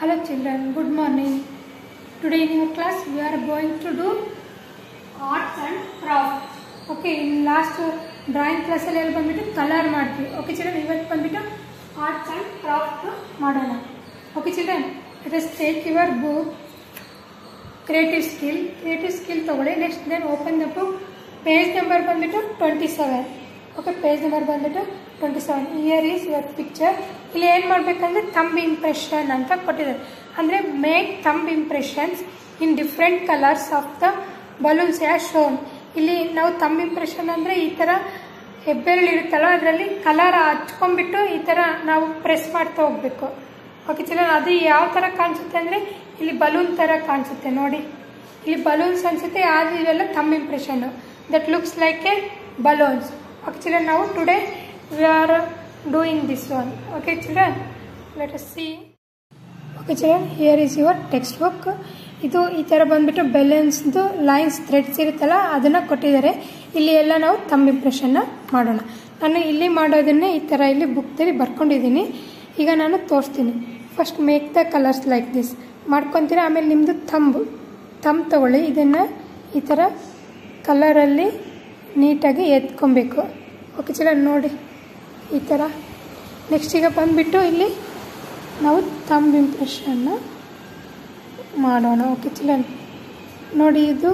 Hello children, good morning. Today in your class we are going to do arts and craft. Okay, in last drawing ಕ್ಲಾಸಲ್ಲಿ ಎಲ್ಲಿ ಬಂದ್ಬಿಟ್ಟು colour ಮಾಡ್ತೀವಿ okay children ಇವತ್ತು ಬಂದ್ಬಿಟ್ಟು arts and craft ಮಾಡೋಣ okay children it is take your book creative skill creative skill ತೊಗೊಳ್ಳಿ next then open the book page number ಬಂದ್ಬಿಟ್ಟು twenty seven okay page number ಬಂದ್ಬಿಟ್ಟು twenty seven here is your picture ಇಲ್ಲಿ ಏನು ಮಾಡಬೇಕಂದ್ರೆ thumb impression ಅಂತ ಕೊಟ್ಟಿದ್ದಾರೆ ಅಂದರೆ make thumb impressions in different colours of the balloons ಯಾ ಶೋನ್ ಇಲ್ಲಿ ನಾವು ತಂಬ್ ಇಂಪ್ರೆಷನ್ ಅಂದರೆ ಈ ಥರ ಹೆಬ್ಬೆರಳು ಇರುತ್ತಲ್ಲ ಅದರಲ್ಲಿ ಕಲರ್ ಹಚ್ಕೊಂಡ್ಬಿಟ್ಟು ಈ ಥರ ನಾವು ಪ್ರೆಸ್ ಮಾಡ್ತಾ ಹೋಗ್ಬೇಕು ಓಕೆ ಚಿಲ್ಲ ಅದು ಯಾವ ಥರ ಕಾಣಿಸುತ್ತೆ ಅಂದರೆ ಇಲ್ಲಿ ಬಲೂನ್ ಥರ ಕಾಣಿಸುತ್ತೆ ನೋಡಿ ಇಲ್ಲಿ ಬಲೂನ್ಸ್ ಅನಿಸುತ್ತೆ ಆದರೆ ಇವೆಲ್ಲ ತಮ್ಮ ಇಂಪ್ರೆಷನ್ನು that looks like a balloons okay children ನಾವು today we are doing this one okay children let us see okay children here is your text book ಇದು ಈ ಥರ ಬಂದ್ಬಿಟ್ಟು ಬೆಲೂನ್ಸ್ದು ಲೈನ್ಸ್ ಥ್ರೆಡ್ಸ್ ಇರುತ್ತಲ್ಲ ಅದನ್ನು ಕೊಟ್ಟಿದ್ದಾರೆ ಇಲ್ಲಿ ಎಲ್ಲ ನಾವು ತಮ್ಮ ಇಂಪ್ರೆಷನ್ನ ಮಾಡೋಣ ನಾನು ಇಲ್ಲಿ ಮಾಡೋದನ್ನೇ ಈ ಥರ ಇಲ್ಲಿ ಬುಕ್ದಲ್ಲಿ ಬರ್ಕೊಂಡಿದ್ದೀನಿ ಈಗ ನಾನು ತೋರಿಸ್ತೀನಿ first make the colours like this ಮಾಡ್ಕೊತೀರ ಆಮೇಲೆ ನಿಮ್ಮದು ತಂಬು ತಂಬ್ ತಗೊಳ್ಳಿ ಇದನ್ನು ಈ ಥರ ಕಲರಲ್ಲಿ ನೀಟಾಗಿ ಎತ್ಕೊಬೇಕು ಓಕೆ ಚಲ ನೋಡಿ ಈ ಥರ ನೆಕ್ಸ್ಟ್ ಈಗ ಬಂದುಬಿಟ್ಟು ಇಲ್ಲಿ ನಾವು ತಂಬ್ ಇಂಪ್ರೆಷನ್ನ ಮಾಡೋಣ ಓಕೆ ಚಲ ನೋಡಿ ಇದು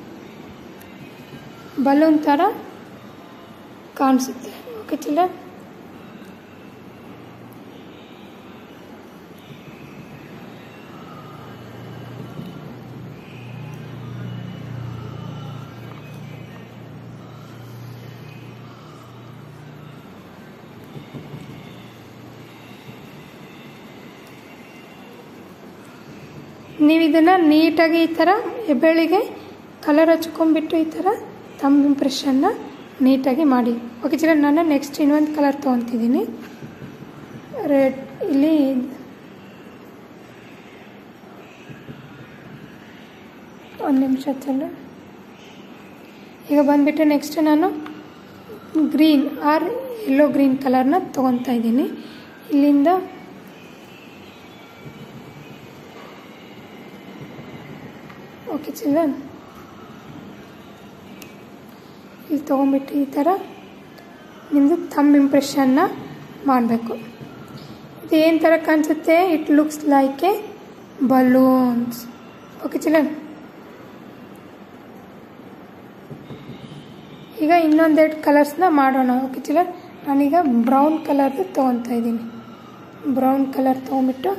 ಬಲೂನ್ ಥರ ಕಾಣಿಸುತ್ತೆ ಓಕೆ ಚಲ ನೀವು ಇದನ್ನು ನೀಟಾಗಿ ಈ ಥರ ಹೆಬ್ಬೆಳಿಗೆ ಕಲರ್ ಹಚ್ಕೊಂಡ್ಬಿಟ್ಟು ಈ ಥರ ತಮ್ಮ ಇಂಪ್ರೆಷನ್ನ ನೀಟಾಗಿ ಮಾಡಿ ಓಕೆ ಚಲ ನಾನು ನೆಕ್ಸ್ಟ್ ಇನ್ನೊಂದು ಕಲರ್ ತೊಗೊತಿದ್ದೀನಿ ರೆಡ್ ಇಲ್ಲಿ ಒಂದು ನಿಮಿಷ ಚಲ ಈಗ ಬಂದುಬಿಟ್ಟು ನೆಕ್ಸ್ಟ್ ನಾನು ಗ್ರೀನ್ ಆರ್ ಯೆಲ್ಲೋ ಗ್ರೀನ್ ಕಲರ್ನ ತೊಗೊತಾ ಇದ್ದೀನಿ ಇಲ್ಲಿಂದ ಓಕೆ ಚಿಲ್ಡ್ರನ್ ಇಲ್ಲಿ ತೊಗೊಂಬಿಟ್ಟು ಈ ಥರ ನಿಮ್ಮದು ಥಂಬ್ ಇಂಪ್ರೆಷನ್ನ ಮಾಡಬೇಕು ಇದು ಏನು ಥರ ಕಾಣಿಸುತ್ತೆ it looks like a balloons okay children ಈಗ ಇನ್ನೊಂದೆರಡು ಕಲರ್ಸ್ನ ಮಾಡೋಣ ಓಕೆ ಚಿಲ್ಡ್ರನ್ ನಾನೀಗ ಬ್ರೌನ್ ಕಲರ್ದು ತೊಗೊತಾ ಇದ್ದೀನಿ ಬ್ರೌನ್ ಕಲರ್ ತೊಗೊಂಬಿಟ್ಟು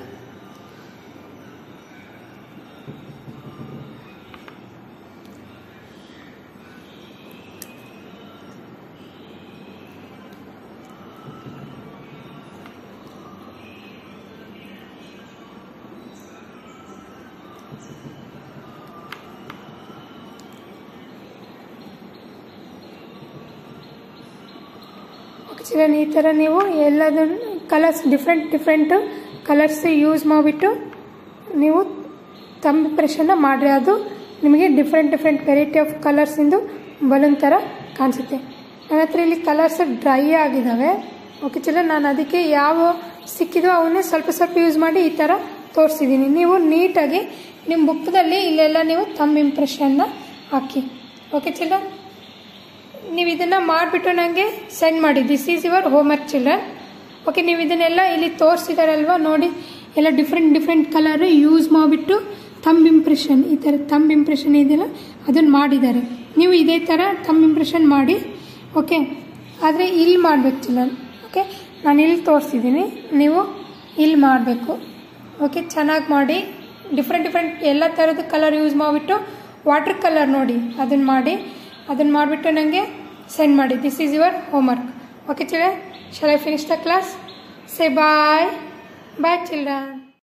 ಚಿಲ್ಡ್ರನ್ ಈ ಥರ ನೀವು ಎಲ್ಲದನ್ನು colours different different colours use ಮಾಡಿಬಿಟ್ಟು ನೀವು ತಮ್ಮ ಇಂಪ್ರೆಷನ್ನ ಮಾಡಿರಿ ಅದು ನಿಮಗೆ ಡಿಫ್ರೆಂಟ್ ಡಿಫ್ರೆಂಟ್ ವೆರೈಟಿ ಆಫ್ ಕಲರ್ಸಿಂದು ಬಲೂನ್ ಥರ ಕಾಣಿಸುತ್ತೆ ನನ್ನ ಹತ್ರ ಇಲ್ಲಿ ಕಲರ್ಸ್ ಡ್ರೈ ಆಗಿದ್ದಾವೆ ಓಕೆ ಚಿಲ್ಡ್ರನ್ ನಾನು ಅದಕ್ಕೆ ಯಾವ ಸಿಕ್ಕಿದೋ ಅವನ್ನೇ ಸ್ವಲ್ಪ ಸ್ವಲ್ಪ ಯೂಸ್ ಮಾಡಿ ಈ ಥರ ತೋರಿಸಿದ್ದೀನಿ ನೀವು ನೀಟಾಗಿ ನಿಮ್ಮ ಬುಕ್ದಲ್ಲಿ ಇಲ್ಲೆಲ್ಲ ನೀವು ತಮ್ಮ ಇಂಪ್ರೆಷನ್ನ ಹಾಕಿ ಓಕೆ ಚಿಲ್ಡ್ರನ್ ನೀವು ಇದನ್ನು ಮಾಡಿಬಿಟ್ಟು ನನಗೆ ಸೆಂಡ್ ಮಾಡಿ this is your homework children okay ನೀವು ಇದನ್ನೆಲ್ಲ ಇಲ್ಲಿ ತೋರಿಸಿದಾರಲ್ವ ನೋಡಿ ಎಲ್ಲ ಡಿಫ್ರೆಂಟ್ ಡಿಫ್ರೆಂಟ್ ಕಲರ್ ಯೂಸ್ ಮಾಡಿಬಿಟ್ಟು ತಮ್ಮ ಇಂಪ್ರೆಷನ್ ಈ ಥರ ತಮ್ಮ ಇಂಪ್ರೆಷನ್ ಇದೆಯಲ್ಲ ಅದನ್ನು ಮಾಡಿದ್ದಾರೆ ನೀವು ಇದೇ ಥರ ತಮ್ಮ ಇಂಪ್ರೆಷನ್ ಮಾಡಿ ಓಕೆ ಆದರೆ ಇಲ್ಲಿ ಮಾಡಬೇಕು ಚಿಲ್ಡ್ರನ್ ಓಕೆ ನಾನು ಇಲ್ಲಿ ತೋರಿಸಿದ್ದೀನಿ ನೀವು ಇಲ್ಲಿ ಮಾಡಬೇಕು ಓಕೆ ಚೆನ್ನಾಗಿ ಮಾಡಿ ಡಿಫ್ರೆಂಟ್ ಡಿಫ್ರೆಂಟ್ ಎಲ್ಲ ಥರದ ಕಲರ್ ಯೂಸ್ ಮಾಡಿಬಿಟ್ಟು ವಾಟರ್ ಕಲರ್ ನೋಡಿ ಅದನ್ನು ಮಾಡಿ ಅದನ್ನು ಮಾಡಿಬಿಟ್ಟು ನನಗೆ ಸೆಂಡ್ ಮಾಡಿ this is your homework okay children shall I finish the class say bye bye children